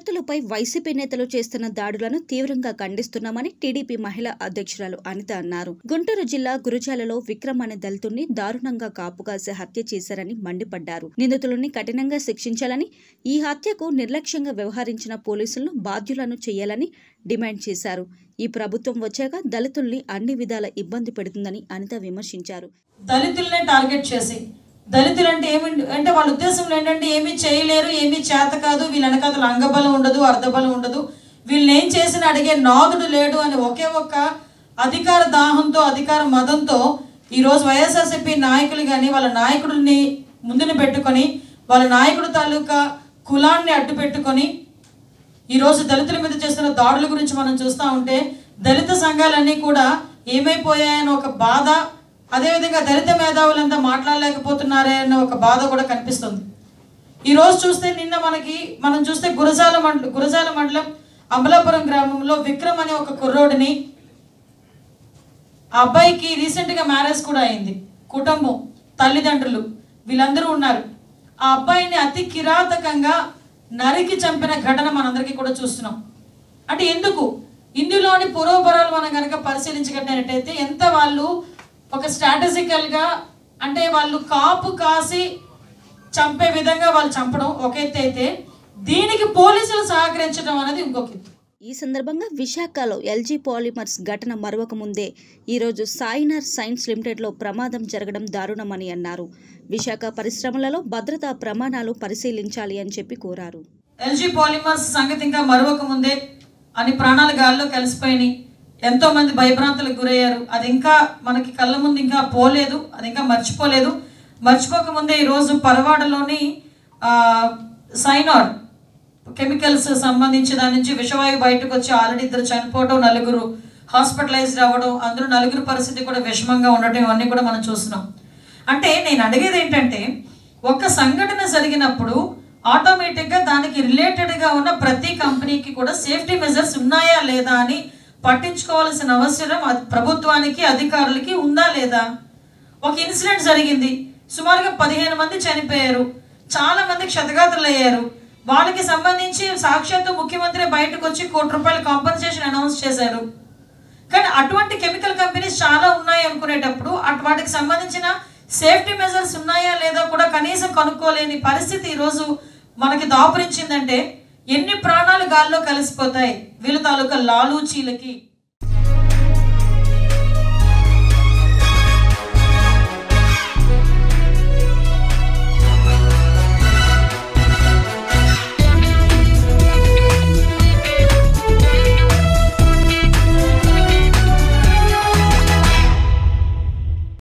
దళితులపై వైసీపీ నేతలు చేస్తున్న దాడులను తీవ్రంగా ఖండిస్తున్నామని టీడీపీ మహిళా అధ్యక్షురాలు అనిత అన్నారు గుంటూరు జిల్లా గురుజాలలో విక్రమ్ అనే దళితుడిని దారుణంగా కాపుగాసి హత్య చేశారని మండిపడ్డారు నిందితులని కఠినంగా శిక్షించాలని ఈ హత్యకు నిర్లక్ష్యంగా వ్యవహరించిన పోలీసులను బాధ్యులను చేయాలని డిమాండ్ చేశారు ఈ ప్రభుత్వం వచ్చాక దళితుల్ని అన్ని విధాల ఇబ్బంది పెడుతుందని అనిత విమర్శించారు దళితులనే టార్గెట్ చేసి దళితులు అంటే ఏమి అంటే వాళ్ళ ఉద్దేశంలో ఏంటంటే ఏమీ చేయలేరు ఏమీ చేత కాదు వీళ్ళ వెనకాతల అంగబలం ఉండదు అర్ధబలం ఉండదు వీళ్ళని ఏం చేసిన అడిగే నాదుడు లేడు అని ఒకే ఒక్క అధికార దాహంతో అధికార మదంతో ఈరోజు వైఎస్ఆర్సీపీ నాయకులు కానీ వాళ్ళ నాయకుడిని ముందున పెట్టుకొని వాళ్ళ నాయకుడు తాలూకా కులాన్ని అడ్డు పెట్టుకొని ఈరోజు దళితుల మీద చేస్తున్న దాడుల గురించి మనం చూస్తూ ఉంటే దళిత సంఘాలన్నీ కూడా ఏమైపోయాయని ఒక బాధ అదేవిధంగా దళిత మేధావులంతా మాట్లాడలేకపోతున్నారే అన్న ఒక బాధ కూడా కనిపిస్తుంది ఈ రోజు చూస్తే నిన్న మనకి మనం చూస్తే గురజాల మండలం గురజాల మండలం అమలాపురం గ్రామంలో విక్రమ్ అనే ఒక కుర్రోడిని ఆ అబ్బాయికి రీసెంట్గా మ్యారేజ్ కూడా అయింది కుటుంబం తల్లిదండ్రులు వీళ్ళందరూ ఉన్నారు ఆ అబ్బాయిని అతి కిరాతకంగా నరికి చంపిన ఘటన మనందరికీ కూడా చూస్తున్నాం అంటే ఎందుకు ఇందులోని పురోపరాలు మనం కనుక పరిశీలించగలిగినట్టయితే ఎంత వాళ్ళు ఒక స్ట్రాటజికల్గా అంటే వాళ్ళు కాపు కాసి చంపే విధంగా వాళ్ళు చంపడం ఒక ఎత్తు అయితే దీనికి పోలీసులు సహకరించడం అనేది ఇంకొక ఎత్తు ఈ సందర్భంగా విశాఖలో ఎల్జీ పాలిమర్స్ ఘటన మరవక ముందే ఈరోజు సాయినర్ సైన్స్ లిమిటెడ్లో ప్రమాదం జరగడం దారుణమని అన్నారు విశాఖ పరిశ్రమలలో భద్రతా ప్రమాణాలు పరిశీలించాలి అని చెప్పి కోరారు ఎల్జీ పాలిమర్స్ సంగతి ఇంకా మరొక ముందే అని ప్రాణాలు గాల్లో కలిసిపోయినాయి ఎంతో మంది భయభ్రాంతులకు గురయ్యారు అది ఇంకా మనకి కళ్ళ ముందు ఇంకా పోలేదు అది ఇంకా మర్చిపోలేదు మర్చిపోక ముందే ఈరోజు పరవాడలోని ఆ, సైనార్ కెమికల్స్ సంబంధించి దాని నుంచి విషవాయువు బయటకు వచ్చి ఆల్రెడీ ఇద్దరు చనిపోవడం నలుగురు హాస్పిటలైజ్డ్ అవ్వడం అందులో నలుగురు పరిస్థితి కూడా విషమంగా ఉండటం ఇవన్నీ కూడా మనం చూస్తున్నాం అంటే నేను అడిగేది ఏంటంటే ఒక సంఘటన జరిగినప్పుడు ఆటోమేటిక్గా దానికి రిలేటెడ్గా ఉన్న ప్రతి కంపెనీకి కూడా సేఫ్టీ మెజర్స్ ఉన్నాయా లేదా అని పట్టించుకోవాల్సిన అవసరం అ- ప్రభుత్వానికి అధికారులకి ఉందా లేదా ఒక ఇన్సిడెంట్ జరిగింది సుమారుగా పదిహేను మంది చనిపోయారు చాలా మంది క్షతగాత్రులు అయ్యారు వాళ్ళకి సంబంధించి సాక్షాత్తు ముఖ్యమంత్రి బయటకు వచ్చి కోటి రూపాయల కాంపన్సేషన్ అనౌన్స్ చేశారు కానీ అటువంటి కెమికల్ కంపెనీస్ చాలా ఉన్నాయి అనుకునేటప్పుడు అటు వాటికి సంబంధించిన సేఫ్టీ మెజర్స్ ఉన్నాయా లేదా కూడా కనీసం కనుక్కోలేని పరిస్థితి ఈరోజు మనకి దాపురించిందంటే ఎన్ని ప్రాణాలు గాల్లో కలిసిపోతాయి వీళ్ళ తాలూకా లాలూచీలకి